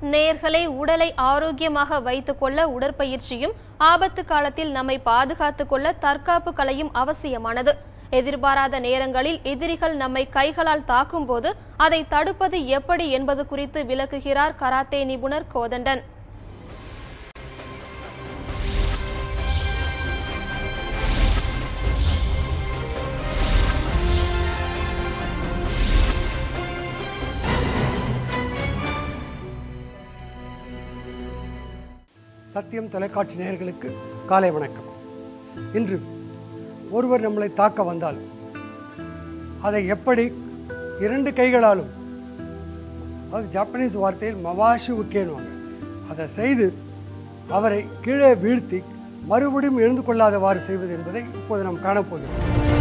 நேர்களை உடலை ஆரோக்கியமாக வைத்துக்கொள்ள உடற்பயிற்சியும் ஆபத்து காலத்தில் நம்மை பாதுகாத்துக் கொள்ள தற்காப்பு கலையும் அவசியமானது எதிர்பாராத நேரங்களில் எதிரிகள் நம்மை கைகளால் தாக்கும்போது அதை தடுப்பது எப்படி என்பது குறித்து விளக்குகிறார் கராத்தே நிபுணர் கோதண்டன் சத்தியம் தொலைக்காட்சி நேயர்களுக்கு காலை வணக்கம் இன்று ஒருவர் நம்மளை தாக்க வந்தால் அதை எப்படி இரண்டு கைகளாலும் அது ஜாப்பனீஸ் வார்த்தையில் மவாஷி உக்கேனுவாங்க அதை செய்து அவரை கீழே வீழ்த்தி மறுபடியும் எழுந்து கொள்ளாதவாறு செய்வது என்பதை இப்போது நாம் காணப்போகிறோம்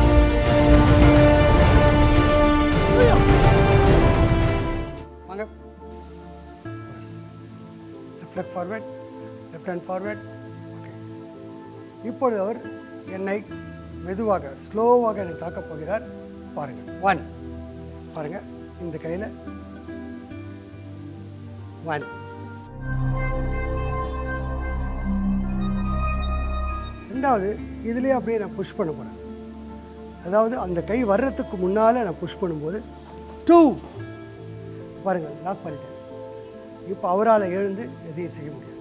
வாங்க left leg forward left hand forward okay இப்பொழுது அவர் என்னை மெதுவாக ஸ்லோவாக என்னை தாக்கப் போகிறார் பாருங்கள் ஒன் பாருங்கள் இந்த கையில் ஒன் ரெண்டாவது இதுலேயே அப்படியே நான் புஷ் பண்ண போகிறேன் அதாவது அந்த கை வர்றதுக்கு முன்னால் நான் புஷ் பண்ணும்போது டூ பாருங்கள் லாக் பண்ணிட்டேன் இப்போ அவரால் எழுந்து எதையும் செய்ய முடியாது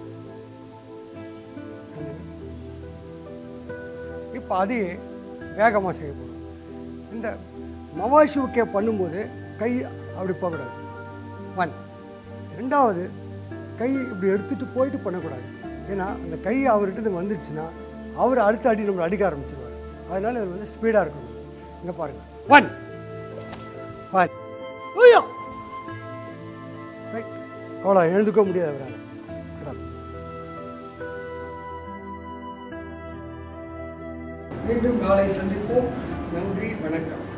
இப்போ அதையே வேகமாக செய்ய போகிறோம் இந்த மவாஷிவுக்கே பண்ணும்போது கை அப்படி போகக்கூடாது ஒன் ரெண்டாவது கை இப்படி எடுத்துகிட்டு போயிட்டு பண்ணக்கூடாது ஏன்னா அந்த கை அவர்கிட்ட வந்துடுச்சுன்னா அவர் அடுத்த அடி நம்மளை அடிக்க ஆரம்பிச்சிருவார் அதனால இது வந்து ஸ்பீடாக இருக்கணும் இங்கே பாருங்கள் ஒன் ஒன் ஐயோ ரைட் அவ்வளோ எழுந்துக்க முடியாது அவரால் கடவுள் மீண்டும் நாளை சந்திப்போம் நன்றி வணக்கம்